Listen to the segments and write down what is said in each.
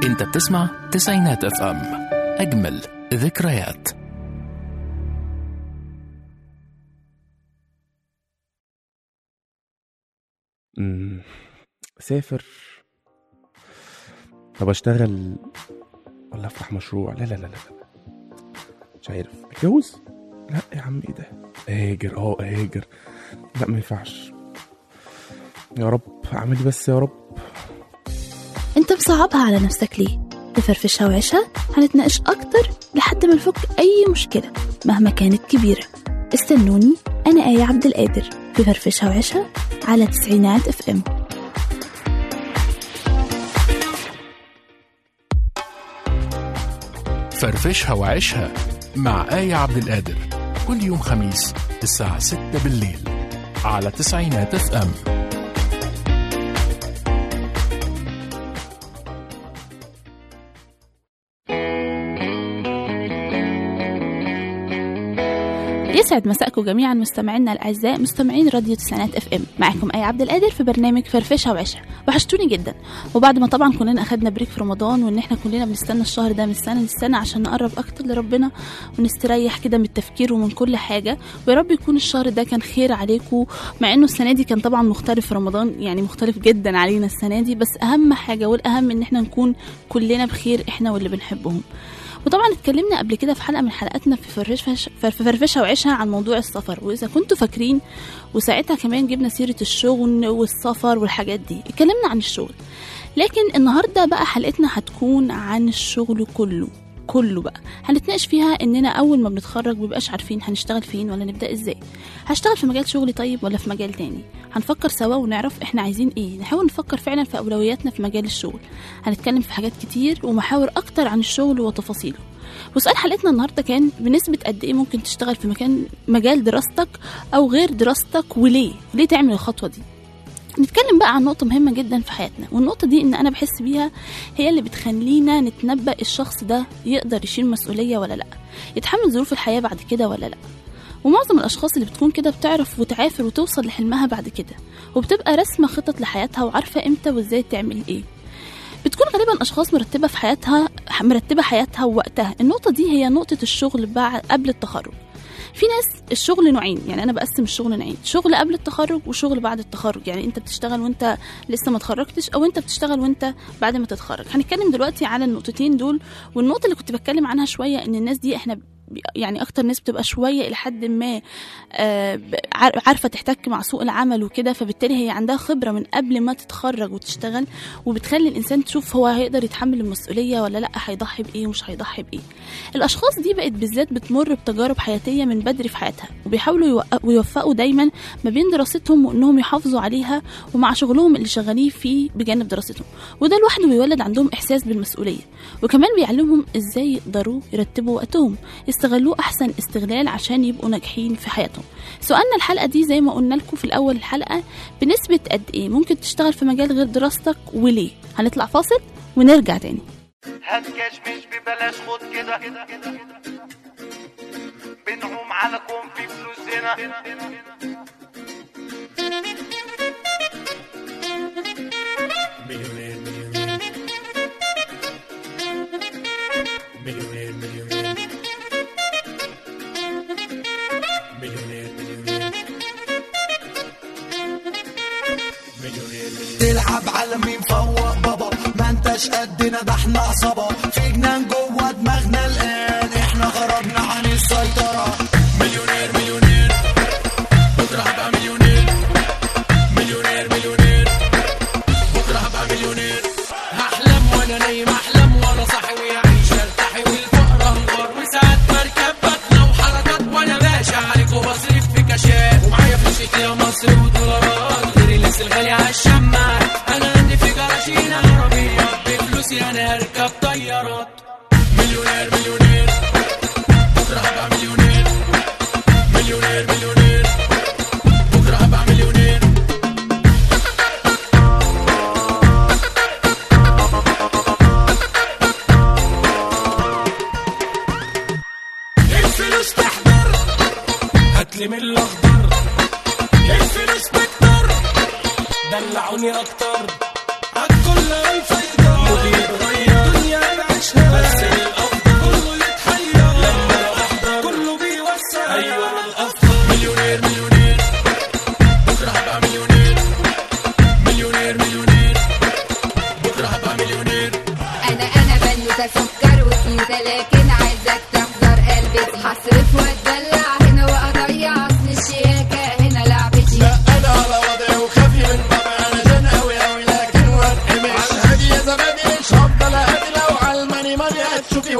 انت بتسمع تسعينات اف ام اجمل ذكريات مم. اسافر طب اشتغل ولا افتح مشروع لا لا لا لا لا. مش عارف اتجوز لا يا عم ايه ده اهاجر اه اهاجر لا ما ينفعش يا رب اعمل لي بس يا رب انت مصعبها على نفسك ليه؟ تفرفشها وعيشها هنتناقش أكتر لحد ما نفك أي مشكلة مهما كانت كبيرة استنوني أنا آية عبد القادر في فرفشها وعيشها على تسعينات اف ام فرفشها وعيشها مع آية عبد القادر كل يوم خميس الساعة 6 بالليل على تسعينات اف ام يسعد مساءكم جميعا مستمعينا الاعزاء مستمعين راديو تسعينات اف ام معاكم اي عبد القادر في برنامج فرفشه وعشاء وحشتوني جدا وبعد ما طبعا كلنا اخدنا بريك في رمضان وان احنا كلنا بنستنى الشهر ده من سنه للسنه عشان نقرب اكتر لربنا ونستريح كده من التفكير ومن كل حاجه ويا رب يكون الشهر ده كان خير عليكم مع انه السنه دي كان طبعا مختلف في رمضان يعني مختلف جدا علينا السنه دي بس اهم حاجه والاهم ان احنا نكون كلنا بخير احنا واللي بنحبهم وطبعا اتكلمنا قبل كده في حلقه من حلقاتنا في فرفشه في فرفشه وعيشها عن موضوع السفر واذا كنتوا فاكرين وساعتها كمان جبنا سيره الشغل والسفر والحاجات دي اتكلمنا عن الشغل لكن النهارده بقى حلقتنا هتكون عن الشغل كله كله بقى هنتناقش فيها اننا اول ما بنتخرج مبيبقاش عارفين هنشتغل فين ولا نبدا ازاي هشتغل في مجال شغلي طيب ولا في مجال تاني هنفكر سوا ونعرف احنا عايزين ايه نحاول نفكر فعلا في اولوياتنا في مجال الشغل هنتكلم في حاجات كتير ومحاور اكتر عن الشغل وتفاصيله وسؤال حلقتنا النهارده كان بنسبة قد ايه ممكن تشتغل في مكان مجال دراستك او غير دراستك وليه ليه تعمل الخطوة دي نتكلم بقى عن نقطة مهمة جدا في حياتنا والنقطة دي إن أنا بحس بيها هي اللي بتخلينا نتنبأ الشخص ده يقدر يشيل مسؤولية ولا لأ يتحمل ظروف الحياة بعد كده ولا لأ ومعظم الأشخاص اللي بتكون كده بتعرف وتعافر وتوصل لحلمها بعد كده وبتبقى راسمة خطط لحياتها وعارفة إمتى وإزاي تعمل إيه بتكون غالبا اشخاص مرتبه في حياتها مرتبه حياتها ووقتها النقطه دي هي نقطه الشغل بعد قبل التخرج في ناس الشغل نوعين يعني انا بقسم الشغل نوعين شغل قبل التخرج وشغل بعد التخرج يعني انت بتشتغل وانت لسه ما اتخرجتش او انت بتشتغل وانت بعد ما تتخرج هنتكلم دلوقتي على النقطتين دول والنقطه اللي كنت بتكلم عنها شويه ان الناس دي احنا يعني اكتر ناس بتبقى شويه الى حد ما آه عارفه تحتك مع سوق العمل وكده فبالتالي هي عندها خبره من قبل ما تتخرج وتشتغل وبتخلي الانسان تشوف هو هيقدر يتحمل المسؤوليه ولا لا هيضحي بايه ومش هيضحي بايه الاشخاص دي بقت بالذات بتمر بتجارب حياتيه من بدري في حياتها وبيحاولوا يوفقوا دايما ما بين دراستهم وانهم يحافظوا عليها ومع شغلهم اللي شغالين فيه بجانب دراستهم وده لوحده بيولد عندهم احساس بالمسؤوليه وكمان بيعلمهم ازاي يقدروا يرتبوا وقتهم يستغلوه احسن استغلال عشان يبقوا ناجحين في حياتهم سؤالنا الحلقه دي زي ما قلنا لكم في الاول الحلقه بنسبه قد ايه ممكن تشتغل في مجال غير دراستك وليه هنطلع فاصل ونرجع تاني هات كاش مش ببلاش خد كده بنعوم على كون في فلوس هنا مليونير مليونير مليونير مليونير مليونير مليونير مليونير تلعب على مين فوق بابا ما انتش قدنا ده احنا عصابة في جنان جوه دماغنا الآن احنا خرجنا عن السيطرة مليونير مليونير بكره هبقى مليونير مليونير مليونير بكره هبقى مليونير هحلم وانا نايم احلم وانا صاحي ويعيش ارتاحي والفقر انهار وساعات مركب بطنة وحركات وانا باشا عليك وبصرف في كاشات ومعايا فلوس يا مصر ودولارات غير اللبس الغالي على الشماعات انا عندي في جراشين عربية بفلوسي انا اركب طيارات مليونير مليونير بكره هبقى مليونير مليونير مليونير بكره هبقى مليونير الفلوس تحضر هاتلي من الاخضر الفلوس بتضر دلعوني اكتر عالكل هيفيضر مودي يتغير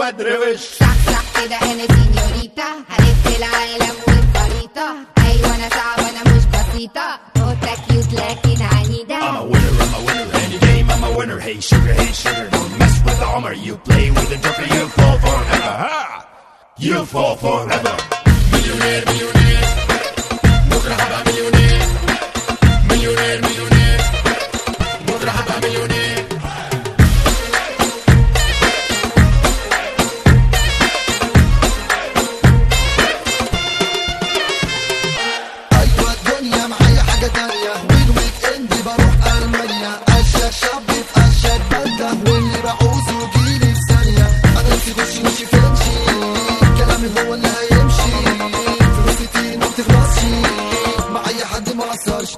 بدر وش صح صح كده انا سينيوريتا هلف العالم والخريطة ايوه انا صعبة انا مش بسيطة قطة كيوت لكن عنيدة I'm a winner, I'm a winner. Any game, I'm a winner. Hey sugar, hey sugar. Don't mess with the Hummer. You play with the Joker, you fall forever. Ha! You fall forever. مليونير مليونير بكرة هبقى مليونير مليونير مليونير بكرة هبقى مليونير ايوه الدنيا معايا حاجه تانية والويك اند بروح المانيا اشيك شاب في اشيك بلده واللي بعوزه يجيلي في ثانيه انا نفسي خشي مشي فنشي كلامي هو اللي هيمشي فلوسي كتير ما بتخلصش مع اي حد ما اثرش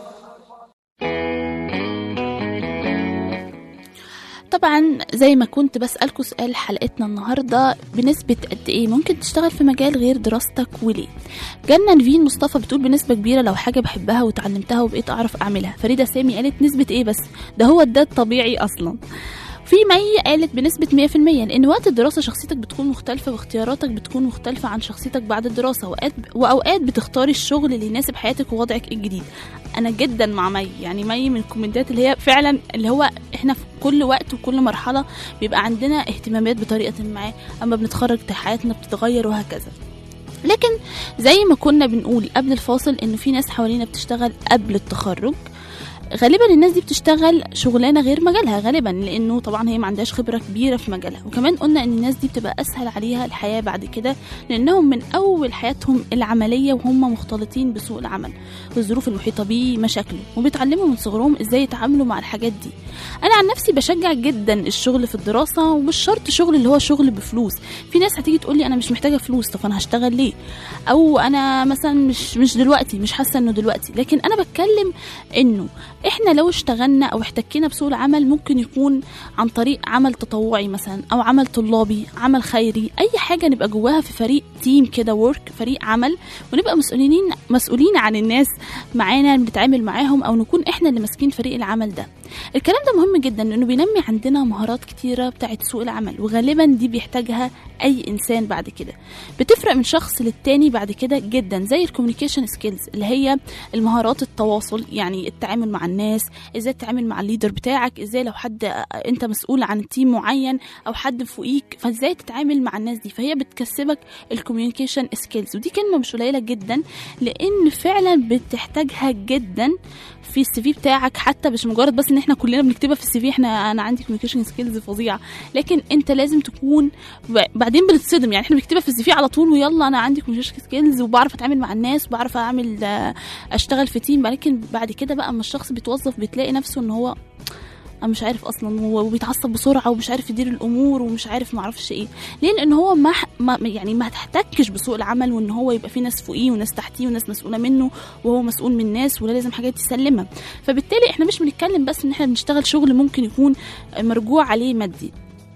طبعا زي ما كنت بسألكوا سؤال حلقتنا النهاردة بنسبة قد ايه ممكن تشتغل في مجال غير دراستك وليه جنة نفين مصطفى بتقول بنسبة كبيرة لو حاجة بحبها وتعلمتها وبقيت أعرف أعملها فريدة سامي قالت نسبة ايه بس ده هو ده الطبيعي أصلا في مي قالت بنسبة 100% لأن وقت الدراسة شخصيتك بتكون مختلفة واختياراتك بتكون مختلفة عن شخصيتك بعد الدراسة وأوقات وأوقات بتختاري الشغل اللي يناسب حياتك ووضعك الجديد أنا جدا مع مي يعني مي من الكومنتات اللي هي فعلا اللي هو احنا في كل وقت وكل مرحلة بيبقى عندنا اهتمامات بطريقة ما أما بنتخرج حياتنا بتتغير وهكذا لكن زي ما كنا بنقول قبل الفاصل انه في ناس حوالينا بتشتغل قبل التخرج غالبا الناس دي بتشتغل شغلانه غير مجالها غالبا لانه طبعا هي ما عندهاش خبره كبيره في مجالها وكمان قلنا ان الناس دي بتبقى اسهل عليها الحياه بعد كده لانهم من اول حياتهم العمليه وهم مختلطين بسوق العمل والظروف المحيطه بيه مشاكله وبيتعلموا من صغرهم ازاي يتعاملوا مع الحاجات دي انا عن نفسي بشجع جدا الشغل في الدراسه ومش شرط شغل اللي هو شغل بفلوس في ناس هتيجي تقول لي انا مش محتاجه فلوس طب انا هشتغل ليه او انا مثلا مش مش دلوقتي مش حاسه انه دلوقتي لكن انا بتكلم انه احنا لو اشتغلنا او احتكينا بسوق العمل ممكن يكون عن طريق عمل تطوعي مثلا او عمل طلابي عمل خيري اي حاجه نبقى جواها في فريق تيم كده ورك فريق عمل ونبقى مسؤولين مسؤولين عن الناس معانا بنتعامل معاهم او نكون احنا اللي ماسكين فريق العمل ده الكلام ده مهم جدا لانه بينمي عندنا مهارات كتيره بتاعت سوق العمل وغالبا دي بيحتاجها اي انسان بعد كده بتفرق من شخص للتاني بعد كده جدا زي الكوميونيكيشن سكيلز اللي هي المهارات التواصل يعني التعامل مع الناس ازاي تتعامل مع الليدر بتاعك ازاي لو حد انت مسؤول عن تيم معين او حد فوقيك فازاي تتعامل مع الناس دي فهي بتكسبك الكوميونيكيشن سكيلز ودي كلمه مش قليله جدا لان فعلا بتحتاجها جدا في السي في بتاعك حتى مش مجرد بس ان احنا كلنا بنكتبها في السي في احنا انا عندي كوميونيكيشن سكيلز فظيعه لكن انت لازم تكون بعدين بنتصدم يعني احنا بنكتبها في السي في على طول ويلا انا عندي كوميونيكيشن سكيلز وبعرف اتعامل مع الناس وبعرف اعمل اشتغل في تيم لكن بعد كده بقى اما الشخص بيتوظف بتلاقي نفسه ان هو انا مش عارف اصلا وبيتعصب بسرعه ومش عارف يدير الامور ومش عارف ما اعرفش ايه ليه لان هو ما, ما يعني ما تحتكش بسوق العمل وان هو يبقى في ناس فوقيه وناس تحتيه وناس مسؤوله منه وهو مسؤول من ناس ولا لازم حاجات يسلمها فبالتالي احنا مش بنتكلم بس ان احنا بنشتغل شغل ممكن يكون مرجوع عليه مادي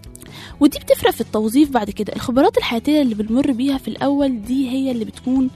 ودي بتفرق في التوظيف بعد كده الخبرات الحياتيه اللي بنمر بيها في الاول دي هي اللي بتكون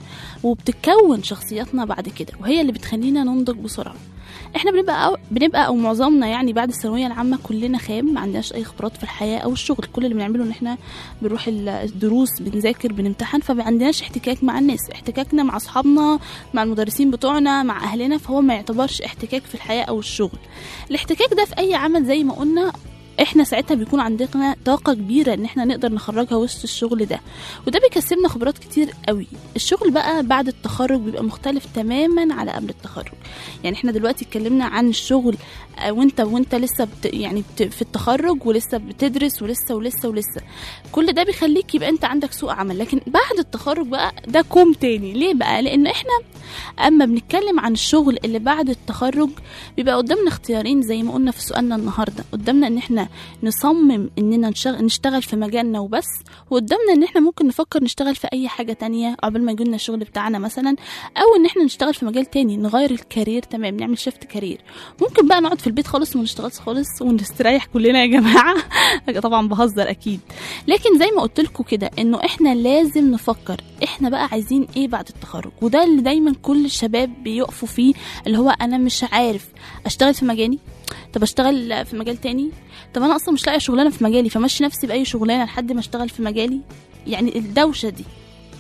وبتكون شخصياتنا بعد كده وهي اللي بتخلينا ننضج بسرعه احنا بنبقى أو بنبقى او معظمنا يعني بعد الثانويه العامه كلنا خام ما عندناش اي خبرات في الحياه او الشغل كل اللي بنعمله ان احنا بنروح الدروس بنذاكر بنمتحن فما عندناش احتكاك مع الناس احتكاكنا مع اصحابنا مع المدرسين بتوعنا مع اهلنا فهو ما يعتبرش احتكاك في الحياه او الشغل الاحتكاك ده في اي عمل زي ما قلنا احنا ساعتها بيكون عندنا طاقة كبيرة ان احنا نقدر نخرجها وسط الشغل ده وده بيكسبنا خبرات كتير قوي الشغل بقى بعد التخرج بيبقى مختلف تماما على قبل التخرج يعني احنا دلوقتي اتكلمنا عن الشغل وانت وانت لسه بت يعني بت في التخرج ولسه بتدرس ولسه ولسه ولسه كل ده بيخليك يبقى انت عندك سوق عمل لكن بعد التخرج بقى ده كوم تاني ليه بقى لان احنا اما بنتكلم عن الشغل اللي بعد التخرج بيبقى قدامنا اختيارين زي ما قلنا في سؤالنا النهارده قدامنا ان احنا نصمم اننا نشتغل في مجالنا وبس وقدامنا ان احنا ممكن نفكر نشتغل في اي حاجه تانية قبل ما يجيلنا الشغل بتاعنا مثلا او ان احنا نشتغل في مجال تاني نغير الكارير تمام نعمل شيفت كارير ممكن بقى نقعد في البيت خالص وما نشتغلش خالص ونستريح كلنا يا جماعه طبعا بهزر اكيد لكن زي ما قلت لكم كده انه احنا لازم نفكر احنا بقى عايزين ايه بعد التخرج وده اللي دايما كل الشباب بيقفوا فيه اللي هو انا مش عارف اشتغل في مجالي طب اشتغل في مجال تاني طب انا اصلا مش لاقيه شغلانه في مجالي فمشي نفسي باي شغلانه لحد ما اشتغل في مجالي يعني الدوشه دي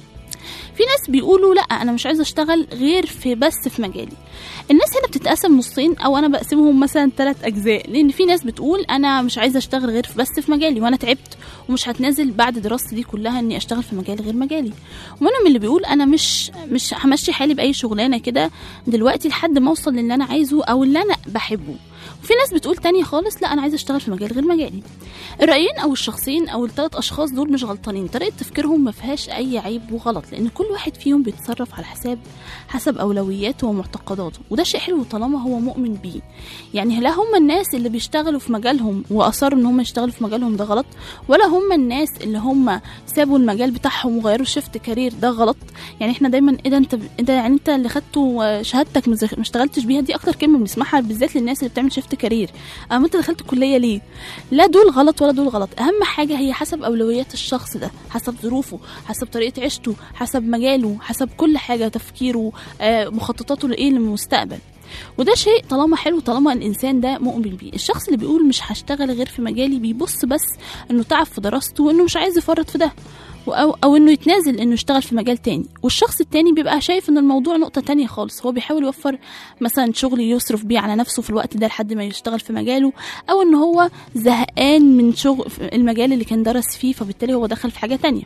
في ناس بيقولوا لا انا مش عايزه اشتغل غير في بس في مجالي الناس هنا بتتقسم نصين او انا بقسمهم مثلا ثلاث اجزاء لان في ناس بتقول انا مش عايزه اشتغل غير في بس في مجالي وانا تعبت ومش هتنازل بعد دراستي دي كلها اني اشتغل في مجال غير مجالي ومنهم اللي بيقول انا مش مش همشي حالي باي شغلانه كده دلوقتي لحد ما اوصل للي انا عايزه او اللي انا بحبه وفي ناس بتقول تانية خالص لا انا عايزه اشتغل في مجال غير مجالي الرايين او الشخصين او الثلاث اشخاص دول مش غلطانين طريقه تفكيرهم ما فيهاش اي عيب وغلط لان كل واحد فيهم بيتصرف على حساب حسب اولوياته ومعتقداته وده شيء حلو طالما هو مؤمن بيه يعني لا هم الناس اللي بيشتغلوا في مجالهم واصروا ان هم يشتغلوا في مجالهم ده غلط ولا هم الناس اللي هم سابوا المجال بتاعهم وغيروا شيفت كارير ده غلط يعني احنا دايما ايه ده انت ايه ده يعني انت اللي خدته شهادتك ما زخ- ما اشتغلتش بيها دي اكتر كلمه بنسمعها بالذات للناس اللي بتعمل شيفت كارير اما انت دخلت الكليه ليه لا دول غلط ولا دول غلط اهم حاجه هي حسب اولويات الشخص ده حسب ظروفه حسب طريقه عيشته حسب مجاله حسب كل حاجه تفكيره آه، مخططاته لايه للمستقبل وده شيء طالما حلو طالما الانسان ده مؤمن بيه الشخص اللي بيقول مش هشتغل غير في مجالي بيبص بس انه تعب في دراسته وانه مش عايز يفرط في ده أو, أو إنه يتنازل إنه يشتغل في مجال تاني والشخص التاني بيبقى شايف إن الموضوع نقطة تانية خالص هو بيحاول يوفر مثلا شغل يصرف بيه على نفسه في الوقت ده لحد ما يشتغل في مجاله أو إن هو زهقان من شغل في المجال اللي كان درس فيه فبالتالي هو دخل في حاجة تانية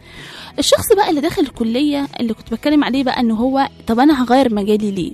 الشخص بقى اللي داخل الكلية اللي كنت بتكلم عليه بقى ان هو طب انا هغير مجالي ليه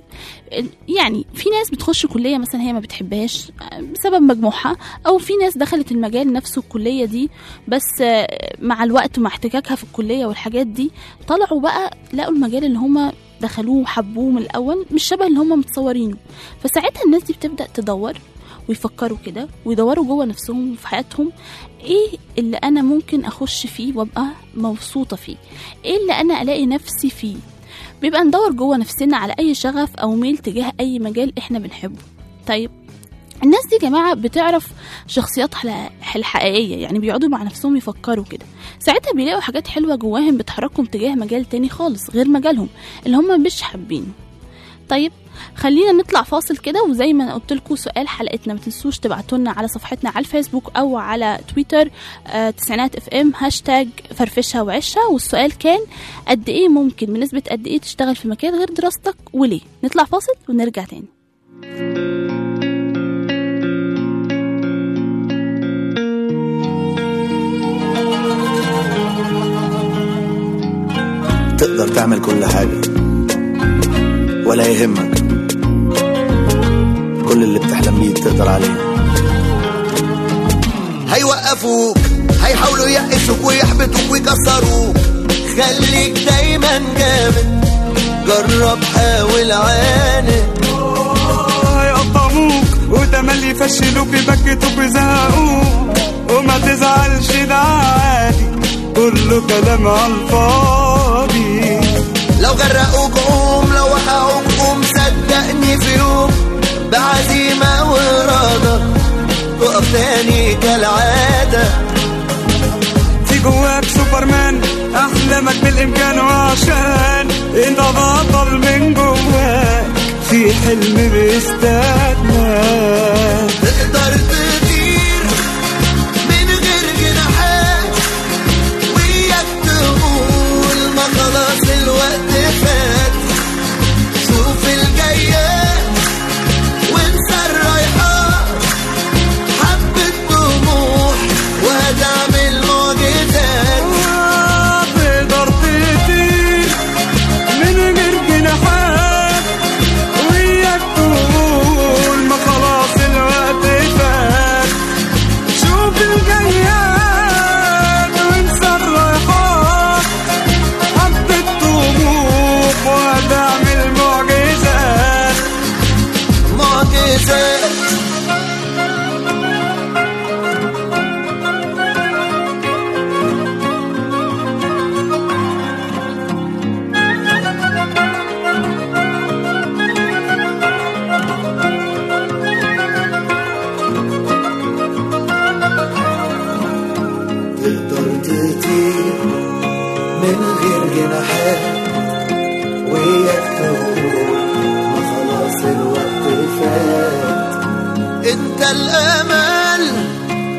يعني في ناس بتخش كلية مثلا هي ما بتحبهاش بسبب مجموعها او في ناس دخلت المجال نفسه الكلية دي بس آه، مع الوقت ومع احتكاكها في الكلية والحاجات دي طلعوا بقى لقوا المجال اللي هم دخلوه وحبوه من الاول مش شبه اللي هم متصورينه فساعتها الناس دي بتبدأ تدور ويفكروا كده ويدوروا جوه نفسهم في حياتهم ايه اللي انا ممكن اخش فيه وابقى مبسوطه فيه ايه اللي انا الاقي نفسي فيه بيبقى ندور جوه نفسنا على اي شغف او ميل تجاه اي مجال احنا بنحبه طيب الناس دي يا جماعة بتعرف شخصياتها الحقيقية يعني بيقعدوا مع نفسهم يفكروا كده ساعتها بيلاقوا حاجات حلوة جواهم بتحركهم تجاه مجال تاني خالص غير مجالهم اللي هم مش حابينه طيب خلينا نطلع فاصل كده وزي ما قلت لكم سؤال حلقتنا ما تنسوش تبعتوا لنا على صفحتنا على الفيسبوك او على تويتر آه تسعينات اف ام هاشتاج فرفشها وعشها والسؤال كان قد ايه ممكن بنسبه قد ايه تشتغل في مكان غير دراستك وليه نطلع فاصل ونرجع تاني تقدر تعمل كل حاجة ولا يهمك كل اللي بتحلم بيه تقدر عليه هيوقفوك هيحاولوا يقشوك ويحبطوك ويكسروك خليك دايما جامد جرب حاول عاند هيقطعوك وتملي يفشلوك يبكتوك ويزهقوك وما تزعلش ده عادي كله كلام على الفاضي لو غرقوك قوم لو وقعوك قوم صدقني في يوم بعزيمة وإرادة تقف تاني كالعادة في جواك سوبرمان احلامك بالامكان وعشان انت بطل من جواك في حلم بيستناك تقدر تطير من غير جناحات وياك تقول ما خلاص الوقت فات شوف الجايات وانسى الرايحات حبة طموح وهتعمل معجزات تقدر تطير من غير جناحات وياك تقول ما خلاص الوقت فات شوف الجياد وانسى الرايحات حبة طموح وهتعمل معجزات معجزات تقدر تطير من غير جناحات وياك تقول ما خلاص الوقت فات انت الامل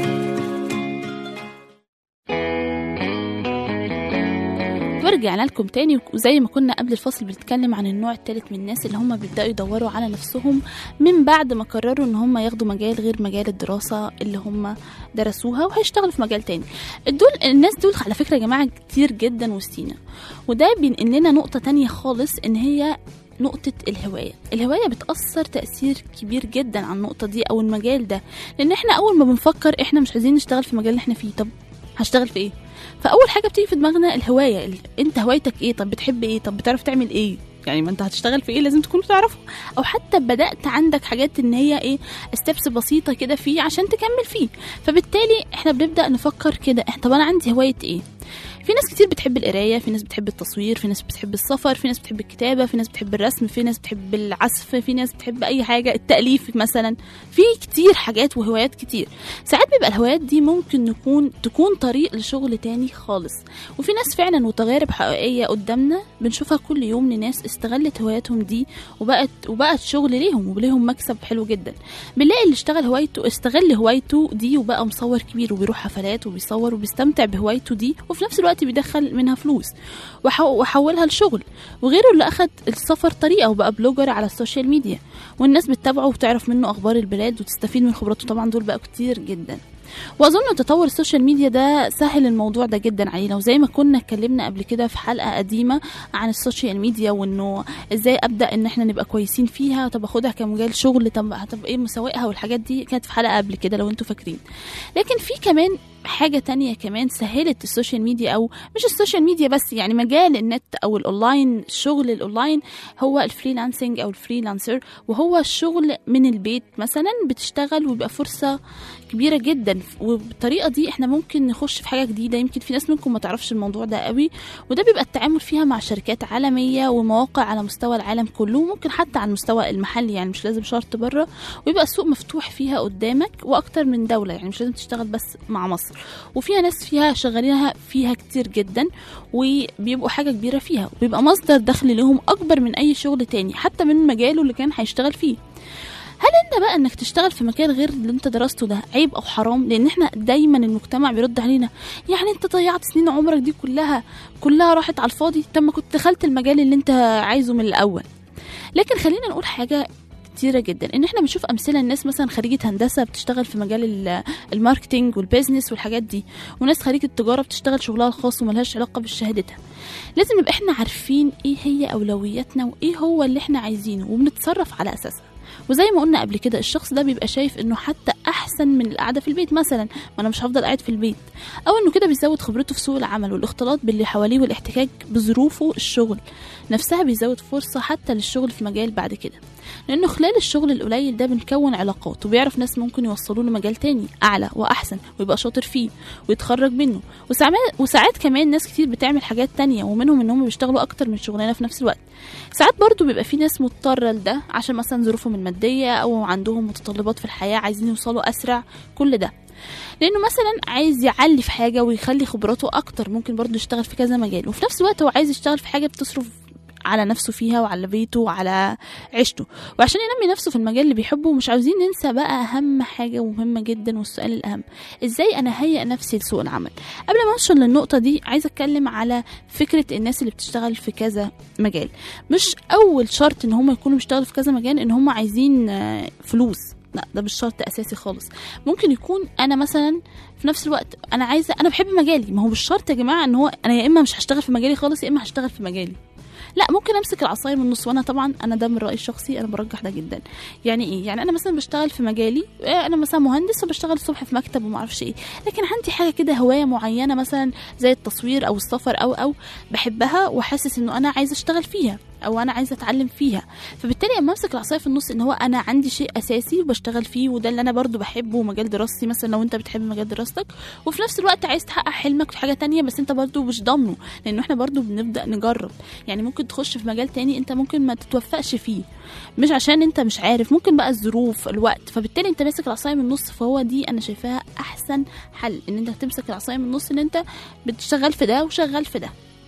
ورجعنا لكم تاني وزي ما كنا قبل الفصل بنتكلم عن النوع التالت من الناس اللي هم بيبدأوا يدوروا على نفسهم من بعد ما قرروا ان هم ياخدوا مجال غير مجال الدراسة اللي هم درسوها وهيشتغلوا في مجال تاني دول الناس دول على فكرة يا جماعة كتير جدا وسطينا وده بينقل لنا نقطة تانية خالص ان هي نقطة الهواية الهواية بتأثر تأثير كبير جدا على النقطة دي أو المجال ده لأن احنا أول ما بنفكر احنا مش عايزين نشتغل في المجال اللي احنا فيه طب هشتغل في ايه فاول حاجه بتيجي في دماغنا الهوايه ال- انت هوايتك ايه طب بتحب ايه طب بتعرف تعمل ايه يعني ما انت هتشتغل في ايه لازم تكون بتعرفه او حتى بدات عندك حاجات ان هي ايه ستيبس بسيطه كده فيه عشان تكمل فيه فبالتالي احنا بنبدا نفكر كده إح- طب انا عندي هوايه ايه في ناس كتير بتحب القرايه في ناس بتحب التصوير في ناس بتحب السفر في ناس بتحب الكتابه في ناس بتحب الرسم في ناس بتحب العزف في ناس بتحب اي حاجه التاليف مثلا في كتير حاجات وهوايات كتير ساعات بيبقى الهوايات دي ممكن نكون تكون طريق لشغل تاني خالص وفي ناس فعلا وتجارب حقيقيه قدامنا بنشوفها كل يوم لناس استغلت هواياتهم دي وبقت وبقت شغل ليهم وليهم مكسب حلو جدا بنلاقي اللي اشتغل هوايته استغل هوايته دي وبقى مصور كبير وبيروح حفلات وبيصور وبيستمتع بهوايته دي وفي نفس الوقت بيدخل منها فلوس وحو- وحولها لشغل وغيره اللي اخد السفر طريقه وبقى بلوجر على السوشيال ميديا والناس بتتابعه وتعرف منه اخبار البلاد وتستفيد من خبراته طبعا دول بقى كتير جدا واظن تطور السوشيال ميديا ده سهل الموضوع ده جدا علينا وزي ما كنا اتكلمنا قبل كده في حلقه قديمه عن السوشيال ميديا وانه ازاي ابدا ان احنا نبقى كويسين فيها طب اخدها كمجال شغل طب طب ايه مساوئها والحاجات دي كانت في حلقه قبل كده لو انتوا فاكرين لكن في كمان حاجة تانية كمان سهلت السوشيال ميديا أو مش السوشيال ميديا بس يعني مجال النت أو الأونلاين الشغل الأونلاين هو الفريلانسنج أو الفريلانسر وهو الشغل من البيت مثلا بتشتغل ويبقى فرصة كبيرة جدا وبالطريقة دي احنا ممكن نخش في حاجة جديدة يمكن في ناس منكم ما تعرفش الموضوع ده قوي وده بيبقى التعامل فيها مع شركات عالمية ومواقع على مستوى العالم كله وممكن حتى على المستوى المحلي يعني مش لازم شرط بره ويبقى السوق مفتوح فيها قدامك واكتر من دولة يعني مش لازم تشتغل بس مع مصر وفيها ناس فيها شغالينها فيها كتير جدا وبيبقوا حاجة كبيرة فيها وبيبقى مصدر دخل لهم أكبر من أي شغل تاني حتى من مجاله اللي كان هيشتغل فيه هل انت بقى انك تشتغل في مكان غير اللي انت درسته ده عيب او حرام لان احنا دايما المجتمع بيرد علينا يعني انت ضيعت سنين عمرك دي كلها كلها راحت على الفاضي طب ما كنت دخلت المجال اللي انت عايزه من الاول لكن خلينا نقول حاجه كتيرة جدا ان احنا بنشوف امثله الناس مثلا خريجه هندسه بتشتغل في مجال ال- الماركتينج والبيزنس والحاجات دي وناس خريجه تجاره بتشتغل شغلها الخاص وملهاش علاقه بشهادتها لازم نبقى احنا عارفين ايه هي اولوياتنا وايه هو اللي احنا عايزينه وبنتصرف على اساسها وزي ما قلنا قبل كده الشخص ده بيبقى شايف انه حتى احسن من القعده في البيت مثلا ما انا مش هفضل قاعد في البيت او انه كده بيزود خبرته في سوق العمل والاختلاط باللي حواليه والاحتكاك بظروفه الشغل نفسها بيزود فرصه حتى للشغل في مجال بعد كده لانه خلال الشغل القليل ده بنكون علاقات وبيعرف ناس ممكن يوصلوا له مجال تاني اعلى واحسن ويبقى شاطر فيه ويتخرج منه وساعات وساعات كمان ناس كتير بتعمل حاجات تانية ومنهم ان هم بيشتغلوا اكتر من شغلانه في نفس الوقت ساعات برضو بيبقى في ناس مضطره لده عشان مثلا ظروفهم الماديه او عندهم متطلبات في الحياه عايزين يوصلوا اسرع كل ده لانه مثلا عايز يعلي في حاجه ويخلي خبراته اكتر ممكن برضه يشتغل في كذا مجال وفي نفس الوقت هو عايز يشتغل في حاجه بتصرف على نفسه فيها وعلى بيته وعلى عيشته وعشان ينمي نفسه في المجال اللي بيحبه مش عاوزين ننسى بقى اهم حاجه ومهمه جدا والسؤال الاهم ازاي انا هيئ نفسي لسوق العمل قبل ما اوصل للنقطه دي عايزه اتكلم على فكره الناس اللي بتشتغل في كذا مجال مش اول شرط ان هم يكونوا بيشتغلوا في كذا مجال ان هم عايزين آه، فلوس لا ده مش شرط اساسي خالص ممكن يكون انا مثلا في نفس الوقت انا عايزه انا بحب مجالي ما هو مش شرط يا جماعه ان هو انا يا اما مش هشتغل في مجالي خالص يا اما هشتغل في مجالي لا ممكن امسك العصايه من النص وانا طبعا انا ده من رايي الشخصي انا برجح ده جدا يعني ايه يعني انا مثلا بشتغل في مجالي آه، انا مثلا مهندس وبشتغل الصبح في مكتب وما اعرفش ايه لكن عندي حاجه كده هوايه معينه مثلا زي التصوير او السفر او او بحبها وحاسس انه انا عايزه اشتغل فيها او انا عايزه اتعلم فيها فبالتالي اما امسك العصايه في النص ان هو انا عندي شيء اساسي وبشتغل فيه وده اللي انا برضو بحبه ومجال دراستي مثلا لو انت بتحب مجال دراستك وفي نفس الوقت عايز تحقق حلمك في حاجه تانية بس انت برضو مش ضامنه لانه احنا برضو بنبدا نجرب يعني ممكن تخش في مجال تاني انت ممكن ما تتوفقش فيه مش عشان انت مش عارف ممكن بقى الظروف الوقت فبالتالي انت ماسك العصايه من النص فهو دي انا شايفاها احسن حل ان انت تمسك العصايه من النص ان انت بتشتغل في ده وشغال في ده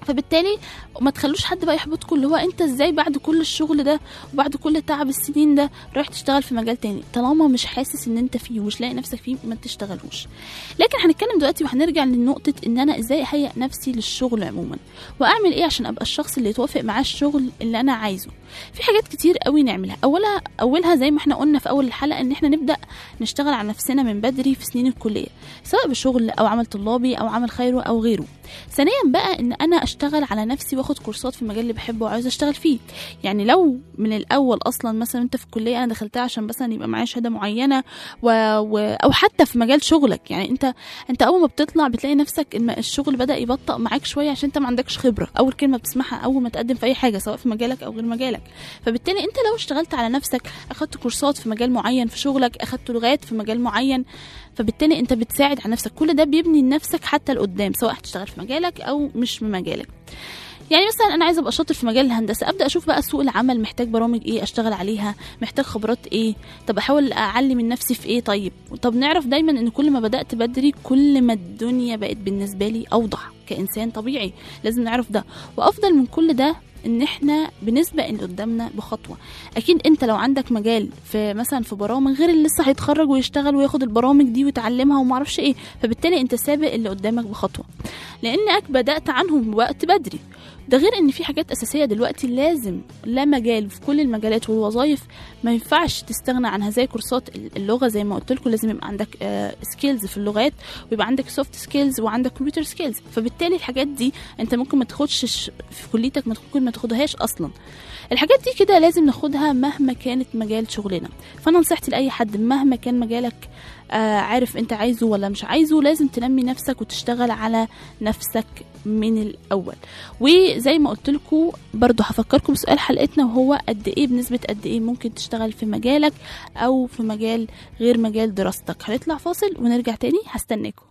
فبالتالي ما تخلوش حد بقى يحبطكم اللي هو انت ازاي بعد كل الشغل ده وبعد كل تعب السنين ده رايح تشتغل في مجال تاني طالما مش حاسس ان انت فيه ومش لاقي نفسك فيه ما تشتغلوش لكن هنتكلم دلوقتي وهنرجع لنقطة ان انا ازاي اهيئ نفسي للشغل عموما واعمل ايه عشان ابقى الشخص اللي يتوافق معاه الشغل اللي انا عايزه في حاجات كتير قوي نعملها اولها اولها زي ما احنا قلنا في اول الحلقة ان احنا نبدا نشتغل على نفسنا من بدري في سنين الكلية سواء بشغل او عمل طلابي او عمل خيري او غيره ثانيا بقى ان انا اشتغل على نفسي واخد كورسات في المجال اللي بحبه وعايزه اشتغل فيه يعني لو من الاول اصلا مثلا انت في الكليه انا دخلتها عشان مثلا يبقى معايا شهاده معينه و... و... او حتى في مجال شغلك يعني انت انت اول ما بتطلع بتلاقي نفسك ان الشغل بدا يبطأ معاك شويه عشان انت ما عندكش خبره اول كلمه بتسمعها اول ما تقدم في اي حاجه سواء في مجالك او غير مجالك فبالتالي انت لو اشتغلت على نفسك اخدت كورسات في مجال معين في شغلك اخدت لغات في مجال معين فبالتالي انت بتساعد على نفسك كل ده بيبني لنفسك حتى لقدام سواء هتشتغل في مجالك او مش في مجالك يعني مثلا انا عايزه ابقى شاطر في مجال الهندسه ابدا اشوف بقى سوق العمل محتاج برامج ايه اشتغل عليها محتاج خبرات ايه طب احاول اعلي من نفسي في ايه طيب طب نعرف دايما ان كل ما بدات بدري كل ما الدنيا بقت بالنسبه لي اوضح كانسان طبيعي لازم نعرف ده وافضل من كل ده ان احنا بنسبق اللي قدامنا بخطوه اكيد انت لو عندك مجال في مثلا في برامج غير اللي لسه هيتخرج ويشتغل وياخد البرامج دي ويتعلمها وما اعرفش ايه فبالتالي انت سابق اللي قدامك بخطوه لانك بدات عنهم وقت بدري ده غير ان في حاجات اساسيه دلوقتي لازم لا مجال في كل المجالات والوظائف ما ينفعش تستغنى عنها زي كورسات اللغه زي ما قلت لكم لازم يبقى عندك سكيلز في اللغات ويبقى عندك سوفت سكيلز وعندك كمبيوتر سكيلز فبالتالي الحاجات دي انت ممكن ما تاخدش في كليتك ممكن ما تاخدهاش اصلا الحاجات دي كده لازم ناخدها مهما كانت مجال شغلنا فانا نصيحتي لاي حد مهما كان مجالك آه عارف انت عايزه ولا مش عايزه لازم تنمي نفسك وتشتغل على نفسك من الاول وزي ما قلت لكم برضو هفكركم بسؤال حلقتنا وهو قد ايه بنسبه قد ايه ممكن تشتغل في مجالك او في مجال غير مجال دراستك هنطلع فاصل ونرجع تاني هستناكم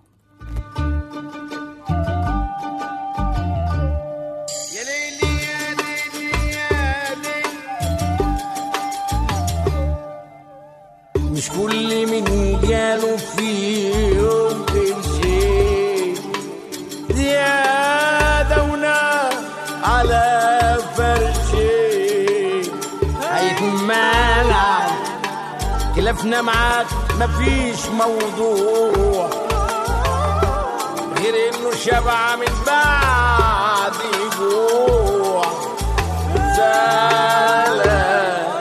يا ليلي يا ليلي يا ليلي مش كل من جاله في يوم قرشين زيادة ونار على فرشين هيكون مالع خلافنا معاك مفيش موضوع غير انه شبع من بعد جوع زعلان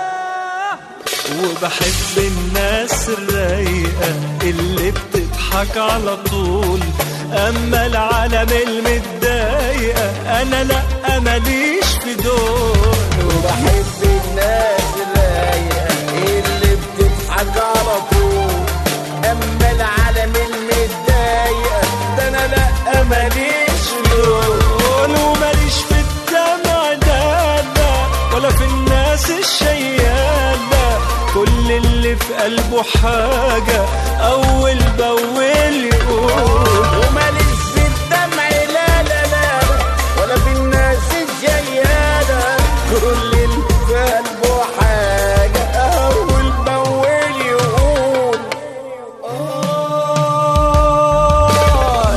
وبحب الناس الرايقة اللي بتضحك على طول أما العالم المتضايقة أنا لأ ماليش في دول وبحب الناس الرايقة اللي بتضحك على طول اما العالم المتضايقة ده انا لا ماليش في دول وماليش في الدمع ده لا ولا في الناس الشيالة كل اللي في قلبه حاجة أول بأول يقول وماليش في الدمع لا لا لا ولا في الناس الجيالة كل اللي في قلبه حاجة أول بأول يقول آه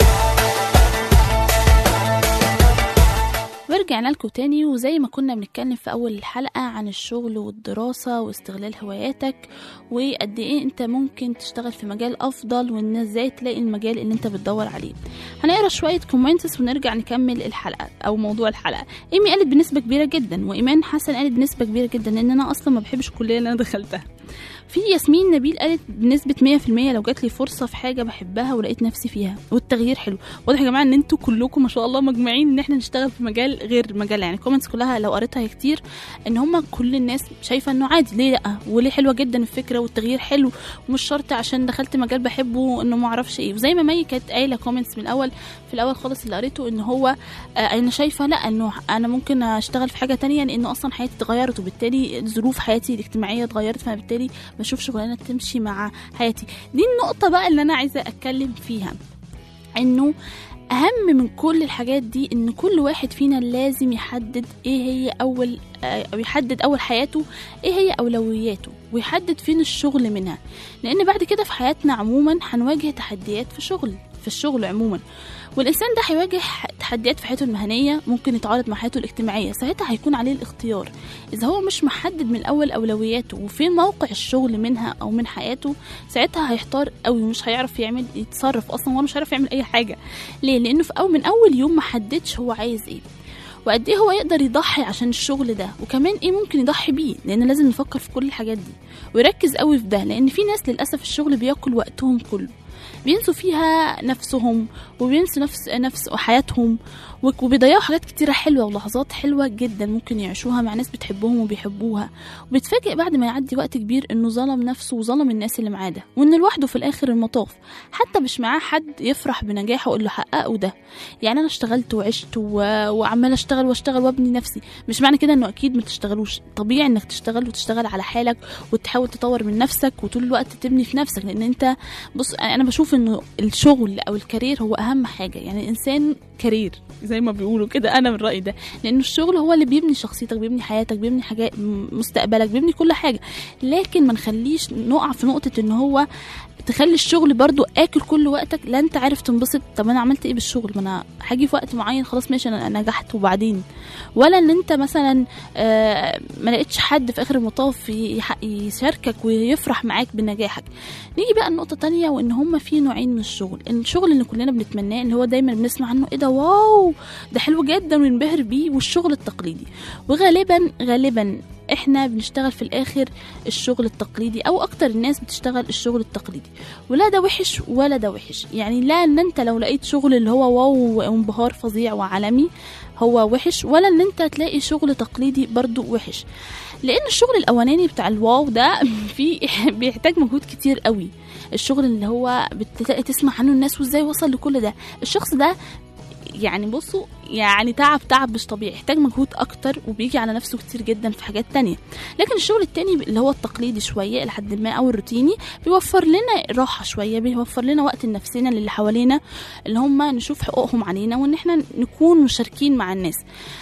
ورجعنا لكم تاني وزي ما كنا بنتكلم في أول الحلقة عن الشغل والدراسة واستغلال هواياتك وقد إيه أنت ممكن تشتغل في مجال أفضل وإن إزاي تلاقي المجال اللي أنت بتدور عليه هنقرا شوية كومنتس ونرجع نكمل الحلقة أو موضوع الحلقة إيمي قالت بنسبة كبيرة جدا وإيمان حسن قالت بنسبة كبيرة جدا لأن أنا أصلا ما بحبش الكلية اللي أنا دخلتها في ياسمين نبيل قالت بنسبة 100% لو جات لي فرصة في حاجة بحبها ولقيت نفسي فيها والتغيير حلو واضح يا جماعة ان انتوا كلكم ما شاء الله مجمعين ان احنا نشتغل في مجال غير مجال يعني الكومنتس كلها لو قريتها كتير ان هم كل الناس شايفة انه عادي ليه لا وليه حلوة جدا الفكرة والتغيير حلو ومش شرط عشان دخلت مجال بحبه انه ما اعرفش ايه وزي ما مي كانت قايلة كومنتس من الاول في الاول خالص اللي قريته ان هو آه انا شايفة لا انه انا ممكن اشتغل في حاجة تانية لانه اصلا حياتي اتغيرت وبالتالي ظروف حياتي الاجتماعية اتغيرت فبالتالي بشوف شغلانه تمشي مع حياتي دي النقطه بقى اللي انا عايزه اتكلم فيها انه اهم من كل الحاجات دي ان كل واحد فينا لازم يحدد ايه هي اول آه، او يحدد اول حياته ايه هي اولوياته ويحدد فين الشغل منها لان بعد كده في حياتنا عموما هنواجه تحديات في شغل في الشغل عموما والانسان ده هيواجه تحديات في حياته المهنيه ممكن يتعارض مع حياته الاجتماعيه ساعتها هيكون عليه الاختيار اذا هو مش محدد من الاول اولوياته وفين موقع الشغل منها او من حياته ساعتها هيحتار قوي ومش هيعرف يعمل يتصرف اصلا هو مش هيعرف يعمل اي حاجه ليه لانه في أول من اول يوم ما حددش هو عايز ايه وقد ايه هو يقدر يضحي عشان الشغل ده وكمان ايه ممكن يضحي بيه لان لازم نفكر في كل الحاجات دي ويركز قوي في ده لان في ناس للاسف الشغل بياكل وقتهم كله بينسوا فيها نفسهم وبينسوا نفس نفس حياتهم وك- وبيضيعوا حاجات كتيرة حلوة ولحظات حلوة جدا ممكن يعيشوها مع ناس بتحبهم وبيحبوها وبيتفاجئ بعد ما يعدي وقت كبير انه ظلم نفسه وظلم الناس اللي معاه ده وان لوحده في الاخر المطاف حتى مش معاه حد يفرح بنجاحه ويقول له حققه ده يعني انا اشتغلت وعشت و... وعمال اشتغل واشتغل وابني نفسي مش معنى كده انه اكيد ما تشتغلوش طبيعي انك تشتغل وتشتغل على حالك وتحاول تطور من نفسك وطول الوقت تبني في نفسك لان انت بص انا بشوف انه الشغل او الكارير هو اهم حاجه يعني الانسان كارير زي ما بيقولوا كده انا من رايي ده لانه الشغل هو اللي بيبني شخصيتك بيبني حياتك بيبني حاجات م- مستقبلك بيبني كل حاجه لكن ما نخليش نقع في نقطه ان هو تخلي الشغل برضو اكل كل وقتك لا انت عارف تنبسط طب انا عملت ايه بالشغل ما انا هاجي في وقت معين خلاص ماشي انا نجحت وبعدين ولا ان انت مثلا آه، ما لقيتش حد في اخر المطاف يح- يشاركك ويفرح معاك بنجاحك نيجي بقى النقطه تانية وان هما في نوعين من الشغل الشغل اللي كلنا بنتمناه اللي هو دايما بنسمع عنه ايه ده واو ده حلو جدا وننبهر بيه والشغل التقليدي وغالبا غالبا احنا بنشتغل في الاخر الشغل التقليدي او اكتر الناس بتشتغل الشغل التقليدي ولا ده وحش ولا ده وحش يعني لا ان انت لو لقيت شغل اللي هو واو وانبهار فظيع وعالمي هو وحش ولا ان انت تلاقي شغل تقليدي برضو وحش لان الشغل الاولاني بتاع الواو ده في بيحتاج مجهود كتير قوي الشغل اللي هو بتلاقي تسمع عنه الناس وازاي وصل لكل ده الشخص ده يعني بصوا يعني تعب تعب مش طبيعي يحتاج مجهود اكتر وبيجي على نفسه كتير جدا في حاجات تانية لكن الشغل التاني اللي هو التقليدي شوية لحد ما او الروتيني بيوفر لنا راحة شوية بيوفر لنا وقت لنفسنا للي حوالينا اللي هم نشوف حقوقهم علينا وان احنا نكون مشاركين مع الناس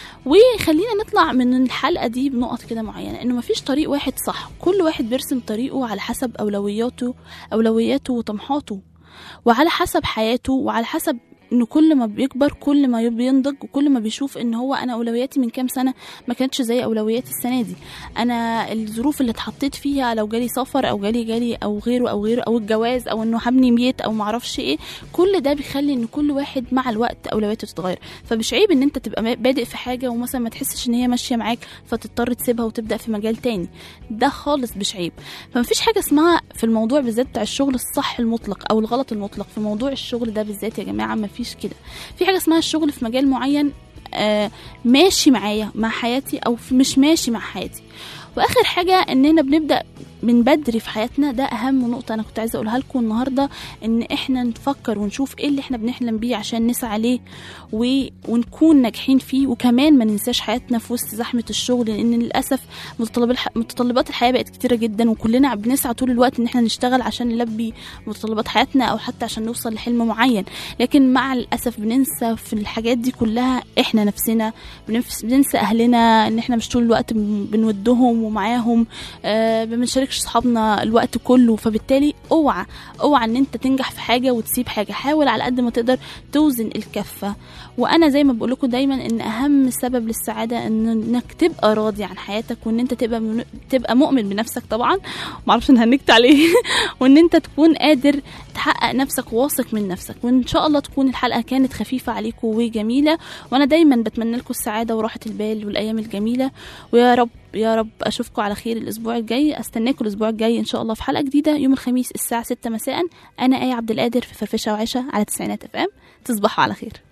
وخلينا نطلع من الحلقة دي بنقط كده معينة انه مفيش طريق واحد صح كل واحد بيرسم طريقه على حسب اولوياته اولوياته وطموحاته وعلى حسب حياته وعلى حسب انه كل ما بيكبر كل ما بينضج وكل ما بيشوف ان هو انا اولوياتي من كام سنه ما كانتش زي اولوياتي السنه دي انا الظروف اللي اتحطيت فيها لو جالي سفر او جالي جالي او غيره او غيره او الجواز او انه هبني بيت او معرفش ايه كل ده بيخلي ان كل واحد مع الوقت اولوياته تتغير فمش عيب ان انت تبقى ما- بادئ في حاجه ومثلا ما تحسش ان هي ماشيه معاك فتضطر تسيبها وتبدا في مجال تاني ده خالص مش عيب فمفيش حاجه اسمها في الموضوع بالذات بتاع الشغل الصح المطلق او الغلط المطلق في موضوع الشغل ده بالذات يا جماعه مفيش كده في حاجه اسمها الشغل في مجال معين آه ماشي معايا مع حياتي او في- مش ماشي مع حياتي واخر حاجه اننا بنبدا من بدري في حياتنا ده اهم نقطه انا كنت عايزه اقولها لكم النهارده ان احنا نفكر ونشوف ايه اللي احنا بنحلم بيه عشان نسعى عليه و... ونكون ناجحين فيه وكمان ما ننساش حياتنا في وسط زحمه الشغل لان للاسف متطلب الح... متطلبات الحياه بقت كتيره جدا وكلنا بنسعى طول الوقت ان احنا نشتغل عشان نلبي متطلبات حياتنا او حتى عشان نوصل لحلم معين لكن مع الاسف بننسى في الحاجات دي كلها احنا نفسنا بنفس... بننسى اهلنا ان احنا مش طول الوقت بن- بنودهم ومعاهم آه ما بنشاركش صحابنا الوقت كله فبالتالي اوعى اوعى ان انت تنجح في حاجه وتسيب حاجه حاول على قد ما تقدر توزن الكفه وانا زي ما بقول لكم دايما ان اهم سبب للسعاده ان انك تبقى راضي عن حياتك وان انت تبقى من... تبقى مؤمن بنفسك طبعا معرفش انا هنكت عليه وان انت تكون قادر تحقق نفسك واثق من نفسك وان شاء الله تكون الحلقه كانت خفيفه عليكم وجميله وانا دايما بتمنى لكم السعاده وراحه البال والايام الجميله ويا رب يا رب اشوفكم على خير الاسبوع الجاي استناكم الاسبوع الجاي ان شاء الله في حلقه جديده يوم الخميس الساعه 6 مساء انا ايه عبد القادر في فرفشه وعشاء على تسعينات اف ام تصبحوا على خير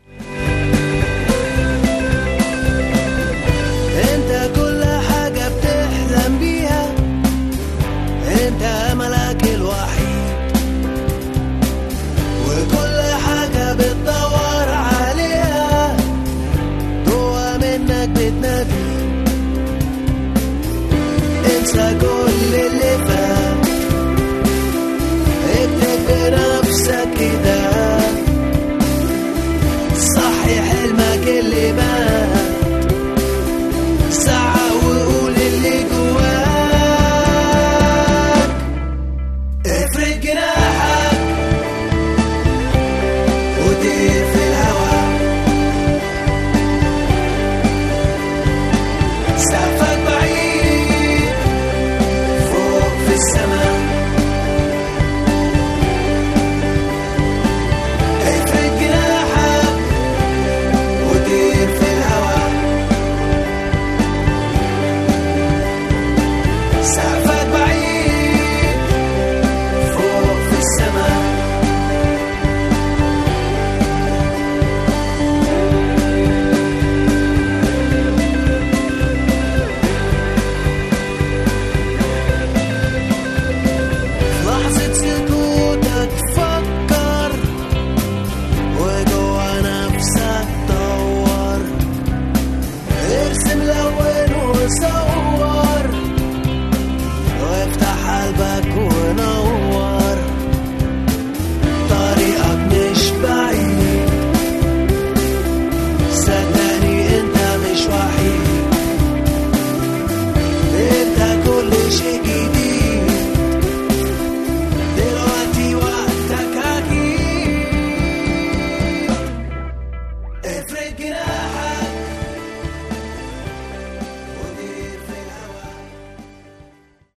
انت كل حاجة بتحلم بيها انت املك الوحيد